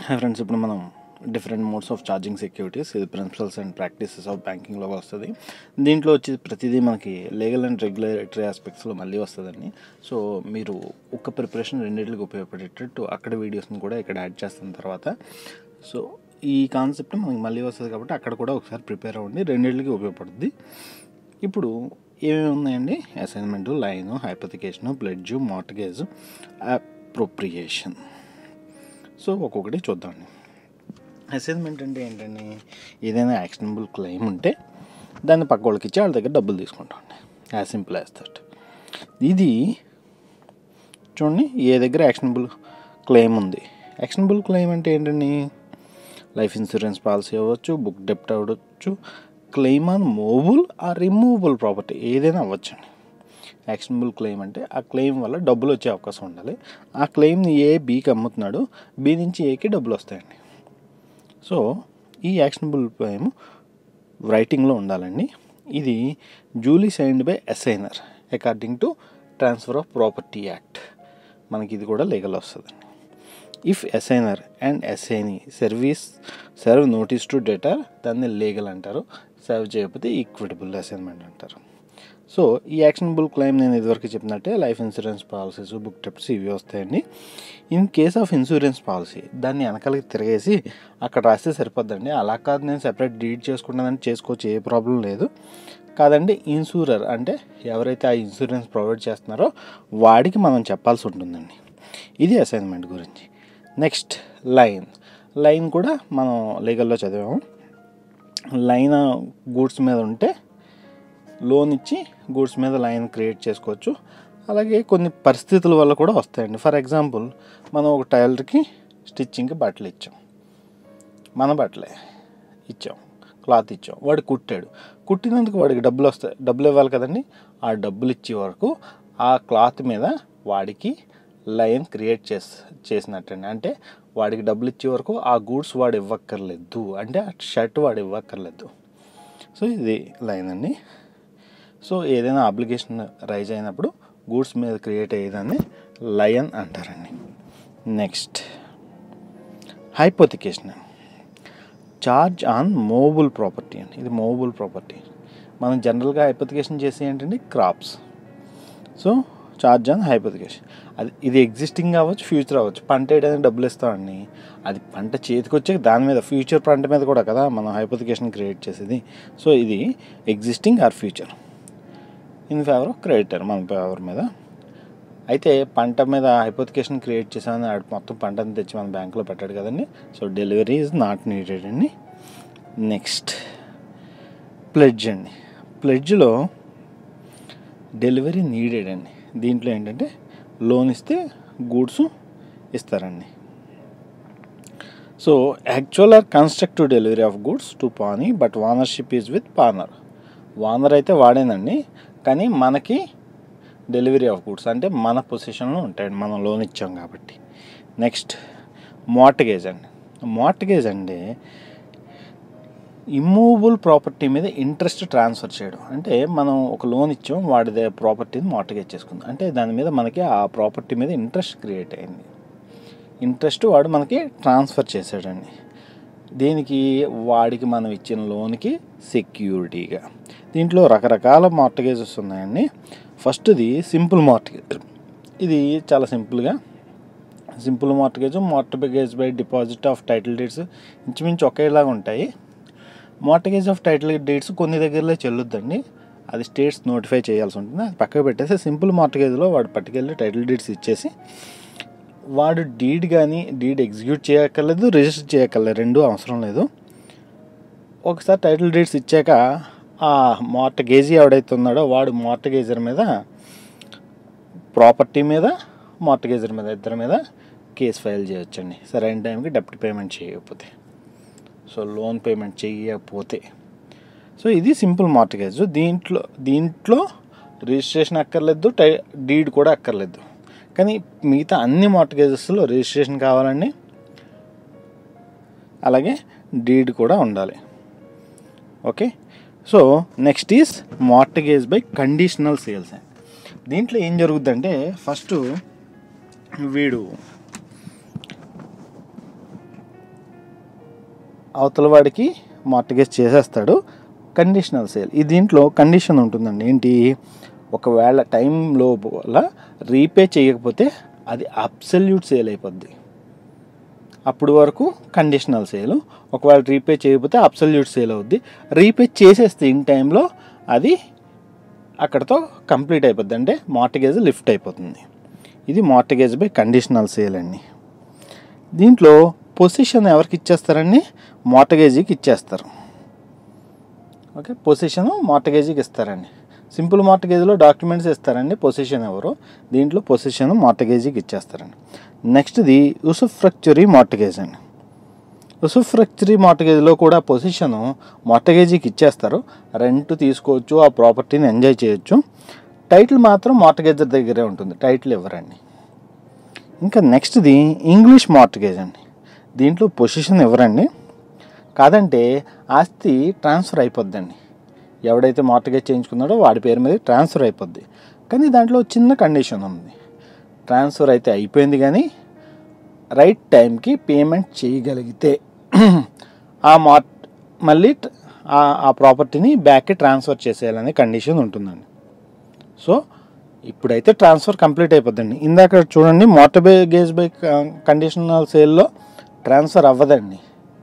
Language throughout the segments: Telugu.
హాయ్ ఫ్రెండ్స్ ఇప్పుడు మనం different modes of charging securities ఇది ప్రిన్సిపల్స్ అండ్ ప్రాక్టీసెస్ ఆఫ్ బ్యాంకింగ్లో వస్తుంది దీంట్లో వచ్చి ప్రతిదీ మనకి లీగల్ అండ్ రెగ్యులేటరీ ఆస్పెక్ట్స్లో మళ్ళీ వస్తుందండి సో మీరు ఒక ప్రిపరేషన్ రెండింటికి ఉపయోగపడేటట్టు అక్కడ వీడియోస్ని కూడా ఇక్కడ యాడ్ చేస్తున్న తర్వాత సో ఈ కాన్సెప్ట్ మనకి మళ్ళీ వస్తుంది కాబట్టి అక్కడ కూడా ఒకసారి ప్రిపేర్ అవ్వండి రెండింటికి ఉపయోగపడుతుంది ఇప్పుడు ఏమేమి ఉన్నాయండి assignment lien hypothecation pledge mortgage appropriation so ఒక్కొక్కటి చూద్దామండి అసైన్మెంట్ అంటే ఏంటండి ఏదైనా యాక్షనబుల్ క్లెయిమ్ ఉంటే దాన్ని పక్క వాళ్ళకి ఇచ్చి వాళ్ళ దగ్గర డబ్బులు తీసుకుంటామండి యాజ్ సింపుల్ యాజ్ దట్ ఇది చూడండి ఏ దగ్గర యాక్షనబుల్ క్లెయిమ్ ఉంది యాక్షనబుల్ క్లెయిమ్ అంటే ఏంటండి లైఫ్ ఇన్సూరెన్స్ పాలసీ అవ్వచ్చు బుక్ డెప్ట్ అవ్వచ్చు claim on movable uh removable property ఏదైనా అవ్వచ్చండి యాక్షనబుల్ క్లెయిమ్ అంటే ఆ క్లెయిమ్ వల్ల డబ్బులు వచ్చే అవకాశం ఉండాలి ఆ క్లెయిమ్ని ఏ బీకి అమ్ముతున్నాడు బి నుంచి ఏకి డబ్బులు వస్తాయండి సో ఈ యాక్షనబుల్ క్లెయిమ్ రైటింగ్లో ఉండాలండి ఇది duly signed by assignor according to transfer of property act మనకి ఇది కూడా లీగల్ వస్తుందండి if assignor and assignee service serve notice to debtor దాన్ని లీగల్ అంటారు సర్వ్ చేయకపోతే ఈక్విటబుల్ అసైన్మెంట్ అంటారు సో ఈ యాక్షనబుల్ క్లెయిమ్ నేను ఇదివరకు చెప్పినట్టే life insurance policies book debts ఇవి వస్తాయండి in case of insurance policy దాన్ని వెనకాలకి తిరిగేసి అక్కడ రాస్తే సరిపోద్దండి అలా కాదు నేను సెపరేట్ డీడ్ చేసుకుంటానని చేసుకోవచ్చు ఏ ప్రాబ్లం లేదు కాదండి ఇన్సూరర్ అంటే ఎవరైతే ఆ ఇన్సూరెన్స్ ప్రొవైడ్ చేస్తున్నారో వాడికి మనం చెప్పాల్సి ఉంటుందండి ఇది అసైన్మెంట్ గురించి నెక్స్ట్ లైన్ లైన్ కూడా మనం లీగల్లో చదివాము లైన్ గూడ్స్ మీద ఉంటే లోన్ ఇచ్చి గూడ్స్ మీద లైన్ క్రియేట్ చేసుకోవచ్చు అలాగే కొన్ని పరిస్థితుల వల్ల కూడా వస్తాయండి ఫర్ ఎగ్జాంపుల్ మనం ఒక టైలర్కి స్టిచ్చింగ్కి బట్టలు ఇచ్చాం మన బట్టలే ఇచ్చాం క్లాత్ ఇచ్చాం వాడు కుట్టాడు కుట్టినందుకు వాడికి డబ్బులు వస్తాయి డబ్బులు ఇవ్వాలి కదండి ఆ డబ్బులు ఇచ్చే వరకు ఆ క్లాత్ మీద వాడికి లైన్ క్రియేట్ చేసి చేసినట్టండి అంటే వాడికి డబ్బులు ఇచ్చే వరకు ఆ గూడ్స్ వాడు ఇవ్వక్కర్లేదు అంటే ఆ షర్ట్ వాడు ఇవ్వక్కర్లేదు సో ఇది లైన్ అండి సో ఏదైనా అప్లికేషన్ రైజ్ అయినప్పుడు గూడ్స్ మీద క్రియేట్ అయ్యేదాన్ని లయన్ అంటారండి next hypothecation charge on movable property అండి ఇది మూవబుల్ ప్రాపర్టీ మనం జనరల్గా హైపోతికేషన్ చేసి ఏంటంటే crops so charge on hypothecation అది ఇది ఎగ్జిస్టింగ్ అవ్వచ్చు ఫ్యూచర్ అవ్వచ్చు పంట వేయడానికి డబ్బులు ఇస్తామండి అది పంట చేతికి వచ్చే దాని మీద ఫ్యూచర్ పంట మీద కూడా కదా మనం హైపోతికేషన్ క్రియేట్ చేసేది సో ఇది existing or future in favour of creditor మన ఫేవర్ మీద అయితే పంట మీద హైపోతికేషన్ క్రియేట్ చేసామని ఆడు మొత్తం పంటని తెచ్చి మన బ్యాంకులో పెట్టాడు కదండి so delivery is not needed అండి నెక్స్ట్ ప్లెడ్జ్ అండి ప్లెడ్జ్లో డెలివరీ నీడెడ్ అండి దీంట్లో ఏంటంటే లోన్ ఇస్తే గూడ్స్ ఇస్తారండి so actual or constructive delivery of goods to pawnee but ownership is with pawner owner అయితే వాడేనండి కానీ మనకి డెలివరీ ఆఫ్ గూడ్స్ అంటే మన పొజిషన్లో ఉంటాయండి మనం లోన్ ఇచ్చాం కాబట్టి నెక్స్ట్ మార్టగేజ్ అండి మార్టగేజ్ అంటే ఇమ్మూవబుల్ ప్రాపర్టీ మీద ఇంట్రెస్ట్ ట్రాన్స్ఫర్ చేయడం అంటే మనం ఒక లోన్ ఇచ్చాం వాడి ప్రాపర్టీని మార్టగేజ్ చేసుకుందాం అంటే దాని మీద మనకి ఆ ప్రాపర్టీ మీద ఇంట్రెస్ట్ క్రియేట్ అయింది ఇంట్రెస్ట్ వాడు మనకి ట్రాన్స్ఫర్ చేశాడండి దీనికి వాడికి మనం ఇచ్చిన లోన్కి సెక్యూరిటీగా దీంట్లో రకరకాల మార్టగేజెస్ ఉన్నాయండి ఫస్ట్ది సింపుల్ మార్టగేజ్ ఇది చాలా సింపుల్గా simple mortgage mortgage by deposit of title deeds ఇంచుమించు ఒకేలాగా ఉంటాయి మార్టగేజ్ ఆఫ్ టైటిల్ డేట్స్ కొన్ని దగ్గరలో చెల్లుద్దండి అది స్టేట్స్ నోటిఫై చేయాల్సి ఉంటుంది అది పక్కకు పెట్టేసి సింపుల్ మార్టగేజ్లో వాడు పట్టుకెళ్ళి టైటిల్ డీడ్స్ ఇచ్చేసి వాడు డీడ్ కానీ డీడ్ ఎగ్జిక్యూట్ చేయక్కర్లేదు రిజిస్టర్ చేయక్కర్లేదు రెండు అవసరం లేదు ఒకసారి టైటిల్ డీడ్స్ ఇచ్చాక ఆ మార్టగేజీ ఎవడైతే ఉన్నాడో వాడు మార్టగేజర్ మీద ప్రాపర్టీ మీద మార్టగేజర్ మీద ఇద్దరి మీద కేసు ఫైల్ చేయొచ్చండి సరైన టైంకి డెప్ట్ పేమెంట్ చేయకపోతే సో లోన్ పేమెంట్ చేయకపోతే సో ఇది సింపుల్ మార్టగేజ్ దీంట్లో దీంట్లో రిజిస్ట్రేషన్ అక్కర్లేదు టై డీడ్ కూడా అక్కర్లేదు కానీ మిగతా అన్ని మార్టగేజెస్లో రిజిస్ట్రేషన్ కావాలండి అలాగే డీడ్ కూడా ఉండాలి okay so next is mortgage by conditional sales దీంట్లో ఏం జరుగుద్దంటే ఫస్ట్ వీడు అవతల వాడికి మార్టిగేజ్ చేసేస్తాడు కండిషనల్ సేల్ ఈ దీంట్లో కండిషన్ ఉంటుందండి ఏంటి ఒకవేళ టైం లోపల రీపే చేయకపోతే అది అబ్సల్యూట్ సేల్ అయిపోద్ది అప్పుడు వరకు కండిషనల్ సేల్ ఒకవేళ రీపే చేయకపోతే అబ్సల్యూట్ సేల్ అవుద్ది రీపే చేసేస్తే ఇన్ టైంలో అది అక్కడతో కంప్లీట్ అయిపోద్ది అంటే మార్టిగేజ్ లిఫ్ట్ అయిపోతుంది ఇది మార్టిగేజ్ బై కండిషనల్ సేల్ అండి దీంట్లో పొజిషన్ ఎవరికి ఇచ్చేస్తారండి మార్టగేజీకి ఇచ్చేస్తారు ఓకే పొజిషన్ మార్టగేజీకి ఇస్తారండి సింపుల్ మార్టగేజ్లో డాక్యుమెంట్స్ ఇస్తారండి పొజిషన్ ఎవరు దీంట్లో పొజిషన్ మార్టగేజీకి ఇచ్చేస్తారండి నెక్స్ట్ది యూసుఫ్రక్చరీ మార్టగేజ్ అండి యూసుఫ్రక్చరీ మార్టగేజ్లో కూడా పొజిషను మార్టగేజీకి ఇచ్చేస్తారు రెంట్ తీసుకోవచ్చు ఆ ప్రాపర్టీని ఎంజాయ్ చేయొచ్చు టైటిల్ మాత్రం మార్టగేజర్ దగ్గరే ఉంటుంది టైటిల్ ఇవ్వరండి ఇంకా నెక్స్ట్ది ఇంగ్లీష్ మార్టగేజ్ అండి దీంట్లో పొజిషన్ ఇవ్వరండి కాదంటే ఆస్తి ట్రాన్స్ఫర్ అయిపోద్దండి ఎవడైతే మార్టగేజ్ చేయించుకున్నాడో వాడి పేరు మీద ట్రాన్స్ఫర్ అయిపోద్ది కానీ దాంట్లో చిన్న కండిషన్ ఉంది ట్రాన్స్ఫర్ అయితే అయిపోయింది కానీ రైట్ టైంకి పేమెంట్ చేయగలిగితే ఆ మార్ట్ మళ్ళీ ట- ఆ- ఆ ప్రాపర్టీని బ్యాక్కి ట్రాన్స్ఫర్ చేసేయాలనే కండిషన్ ఉంటుందండి సో ఇప్పుడైతే ట్రాన్స్ఫర్ కంప్లీట్ అయిపోద్దండి ఇందాక చూడండి మోటబేగేజ్ బై కండిషనల్ సేల్లో ట్రాన్స్ఫర్ అవ్వదండి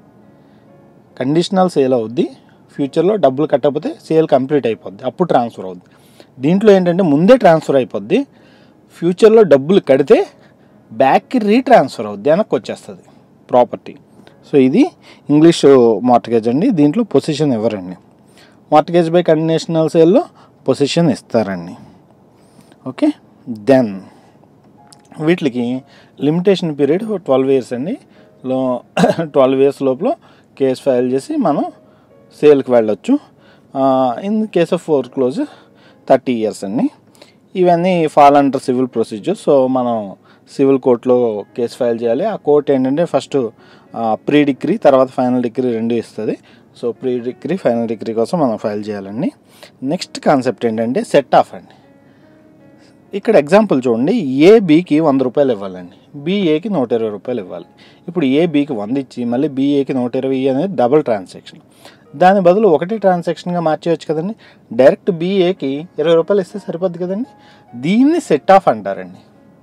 కండిషనల్ సేల్ అవుద్ది ఫ్యూచర్లో డబ్బులు కట్టకపోతే సేల్ కంప్లీట్ అయిపోద్ది అప్పుడు ట్రాన్స్ఫర్ అవుద్ది దీంట్లో ఏంటంటే ముందే ట్రాన్స్ఫర్ అయిపోద్ది ఫ్యూచర్లో డబ్బులు కడితే బ్యాక్కి రీట్రాన్స్ఫర్ అవుద్ది వెనక్కి వచ్చేస్తుంది ప్రాపర్టీ సో ఇది ఇంగ్లీష్ మార్టగేజ్ అండి దీంట్లో పొజిషన్ ఇవ్వరండి మార్టగేజ్ బై కండిషనల్ సేల్లో పొజిషన్ ఇస్తారండి ఓకే దెన్ వీటికి లిమిటేషన్ పీరియడ్ ట్వెల్వ్ ఇయర్స్ అండి లో ట్వెల్వ్ ఇయర్స్ లోపల కేసు ఫైల్ చేసి మనం సేల్కి వెళ్ళొచ్చు in case of foreclose thirty years అండి ఇవన్నీ fall under civil procedure so మనం సివిల్ కోర్టులో కేసు ఫైల్ చేయాలి ఆ కోర్ట్ ఏంటంటే ఫస్ట్ ప్రీ డిగ్రీ తర్వాత ఫైనల్ డిగ్రీ రెండు ఇస్తుంది so pre degree final decree కోసం మనం ఫైల్ చేయాలండి నెక్స్ట్ కాన్సెప్ట్ ఏంటంటే సెట్ ఆఫ్ అండి ఇక్కడ ఎగ్జాంపుల్ చూడండి ఏ బీకి వంద రూపాయలు ఇవ్వాలండి బీఏకి నూట ఇరవై రూపాయలు ఇవ్వాలి ఇప్పుడు ఏ బీకి వంద ఇచ్చి మళ్ళీ బీఏకి నూట ఇరవై అనేది డబుల్ ట్రాన్సాక్షన్ దాని బదులు ఒకటి ట్రాన్సాక్షన్గా మార్చేయచ్చు కదండి డైరెక్ట్ బీఏకి ఇరవై రూపాయలు ఇస్తే సరిపోద్ది కదండి దీన్ని సెట్ ఆఫ్ అంటారండి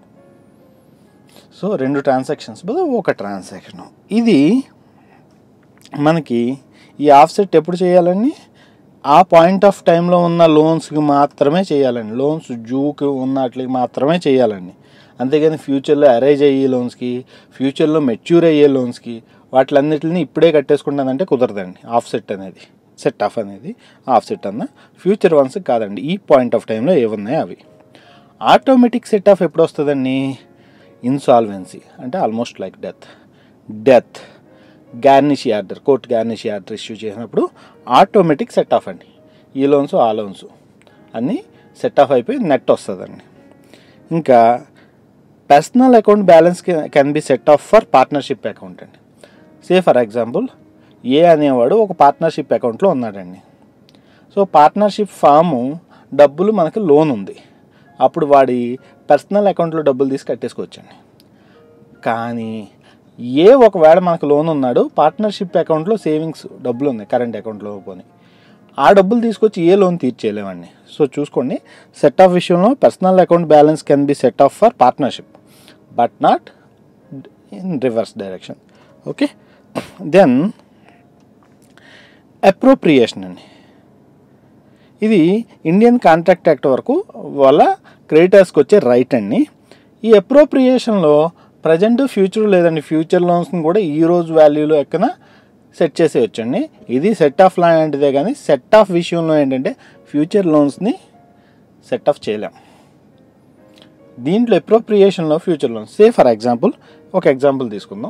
సో రెండు ట్రాన్సాక్షన్స్ బదులు ఒక ట్రాన్సాక్షన్ ఇది మనకి ఈ ఆఫ్సెట్ ఎప్పుడు చేయాలండి ఆ పాయింట్ ఆఫ్ టైంలో ఉన్న లోన్స్కి మాత్రమే చేయాలండి లోన్స్ జూకి ఉన్నట్లకి మాత్రమే చేయాలండి అంతేగాని ఫ్యూచర్లో అరైజ్ అయ్యే లోన్స్కి ఫ్యూచర్లో మెచ్యూర్ అయ్యే లోన్స్కి వాటిలన్నిటిని ఇప్పుడే కట్టేసుకుంటానంటే కుదరదండి ఆఫ్సెట్ అనేది సెట్ ఆఫ్ అనేది ఆఫ్సెట్ అన్న ఫ్యూచర్ వన్స్ కాదండి ఈ పాయింట్ ఆఫ్ టైంలో ఏమున్నాయి అవి ఆటోమేటిక్ సెట్ ఆఫ్ ఎప్పుడు వస్తుందండి ఇన్సాల్వెన్సీ అంటే almost like death death garnish order court garnish order issue చేసినప్పుడు ఆటోమేటిక్ సెట్ ఆఫ్ అండి ఈ లోన్స్ ఆ లోన్స్ అన్నీ సెట్ ఆఫ్ అయిపోయి నెట్ వస్తుందండి ఇంకా personal account balance can be set off for partnership account అండి సే ఫర్ ఎగ్జాంపుల్ ఏ అనేవాడు ఒక పార్ట్నర్షిప్ అకౌంట్లో ఉన్నాడండి సో పార్ట్నర్షిప్ ఫాము డబ్బులు మనకి లోన్ ఉంది అప్పుడు వాడి పర్సనల్ అకౌంట్లో డబ్బులు తీసి కట్టేసుకోవచ్చండి కానీ ఏ ఒకవేళ మనకు లోన్ ఉన్నాడు పార్ట్నర్షిప్ అకౌంట్లో సేవింగ్స్ డబ్బులు ఉన్నాయి కరెంట్ అకౌంట్లో పోని ఆ డబ్బులు తీసుకొచ్చి ఏ లోన్ తీర్చేయలేమండి సో చూసుకోండి సెట్ ఆఫ్ విషయంలో personal account balance can be set off for partnership but not in reverse direction okay then appropriation అండి ఇది ఇండియన్ కాంట్రాక్ట్ యాక్ట్ వరకు వాళ్ళ క్రెడిటర్స్కి వచ్చే రైట్ అండి ఈ అప్రోప్రియేషన్లో ప్రజెంట్ ఫ్యూచర్ లేదండి ఫ్యూచర్ లోన్స్ని కూడా ఈ రోజు వాల్యూలో ఎక్కన సెట్ చేసేయచ్చండి ఇది సెట్ ఆఫ్ లాంటిదే కానీ సెట్ ఆఫ్ విషయంలో ఏంటంటే ఫ్యూచర్ లోన్స్ని సెట్ ఆఫ్ చేయలేం దీంట్లో అప్రోప్రియేషన్లో future loans say for example ఒక ఎగ్జాంపుల్ తీసుకుందాం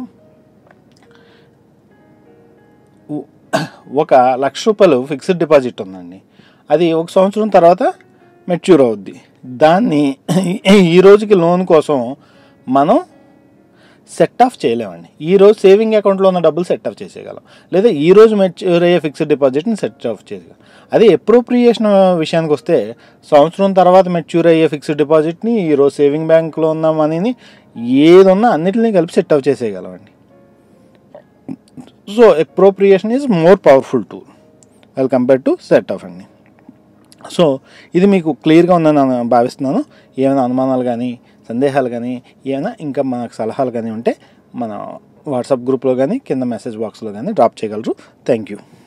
ఉ- ఒక లక్ష రూపాయలు ఫిక్స్డ్ డిపాజిట్ ఉందండి అది ఒక సంవత్సరం తర్వాత మెచ్యూర్ అవుద్ది దాన్ని ఈ రోజుకి లోన్ కోసం మనం సెట్ ఆఫ్ చేయలేమండి ఈ రోజు సేవింగ్ అకౌంట్లో ఉన్న డబ్బులు సెట్ ఆఫ్ చేసేయగలం లేదా ఈ రోజు మెచ్యూర్ అయ్యే ఫిక్స్డ్ డిపాజిట్ని సెట్ ఆఫ్ చేయగలం అదే అప్రోప్రియేషన్ విషయానికి వస్తే సంవత్సరం తర్వాత మెచ్యూర్ అయ్యే ఫిక్స్డ్ డిపాజిట్ని ఈ రోజు సేవింగ్ బ్యాంక్లో ఉన్న మనీని ఏది ఉన్నా అన్నిటిని కలిపి సెట్ ఆఫ్ చేసేయగలం అండి so appropriation is more powerful tool well compare to set off అండి సో ఇది మీకు క్లియర్గా ఉందని నేను భావిస్తున్నాను ఏమైనా అనుమానాలు కానీ సందేహాలు కానీ ఏమైనా ఇంకా మనకు సలహాలు కానీ ఉంటే మన వాట్సాప్ గ్రూప్లో కానీ కింద మెసేజ్ బాక్స్లో కానీ డ్రాప్ చేయగలరు థ్యాంక్ యూ